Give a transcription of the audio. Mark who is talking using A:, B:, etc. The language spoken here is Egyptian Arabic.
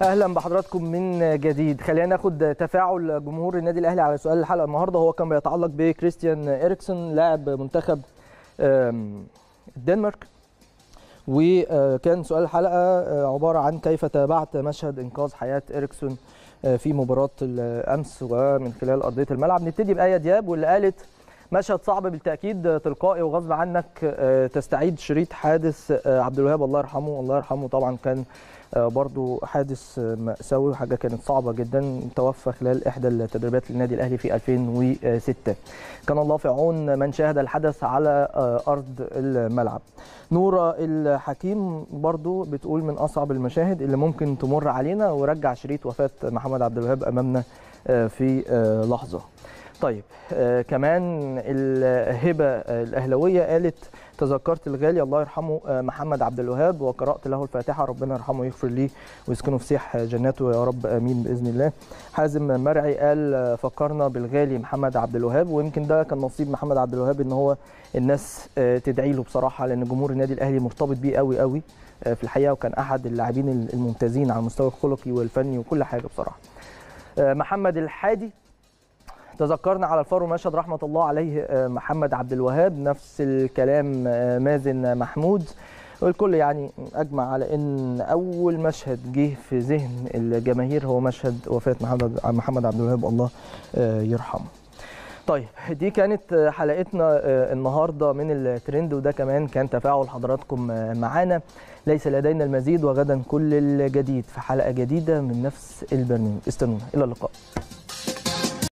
A: اهلا بحضراتكم من جديد خلينا ناخد تفاعل جمهور النادي الاهلي على سؤال الحلقه النهارده هو كان بيتعلق بكريستيان اريكسون لاعب منتخب الدنمارك وكان سؤال الحلقه عباره عن كيف تابعت مشهد انقاذ حياه اريكسون في مباراه الامس ومن خلال ارضيه الملعب نبتدي بايه دياب واللي قالت مشهد صعب بالتاكيد تلقائي وغصب عنك تستعيد شريط حادث عبد الوهاب الله يرحمه الله يرحمه طبعا كان برضو حادث مأساوي وحاجة كانت صعبة جدا توفى خلال إحدى التدريبات للنادي الأهلي في 2006 كان الله في عون من شاهد الحدث على أرض الملعب نورة الحكيم برضو بتقول من أصعب المشاهد اللي ممكن تمر علينا ورجع شريط وفاة محمد عبد الوهاب أمامنا في لحظة طيب آه كمان الهبه الاهلاويه قالت تذكرت الغالي الله يرحمه محمد عبد الوهاب وقرات له الفاتحه ربنا يرحمه ويغفر ليه ويسكنه في سيح جناته يا رب امين باذن الله حازم مرعي قال فكرنا بالغالي محمد عبد الوهاب ويمكن ده كان نصيب محمد عبد الوهاب ان هو الناس تدعي له بصراحه لان جمهور النادي الاهلي مرتبط بيه قوي قوي في الحقيقه وكان احد اللاعبين الممتازين على المستوى الخلقي والفني وكل حاجه بصراحه محمد الحادي تذكرنا على الفار مشهد رحمه الله عليه محمد عبد الوهاب نفس الكلام مازن محمود والكل يعني اجمع على ان اول مشهد جه في ذهن الجماهير هو مشهد وفاه محمد محمد عبد الوهاب الله يرحمه طيب دي كانت حلقتنا النهارده من الترند وده كمان كان تفاعل حضراتكم معانا ليس لدينا المزيد وغدا كل الجديد في حلقه جديده من نفس البرنامج استنونا الى اللقاء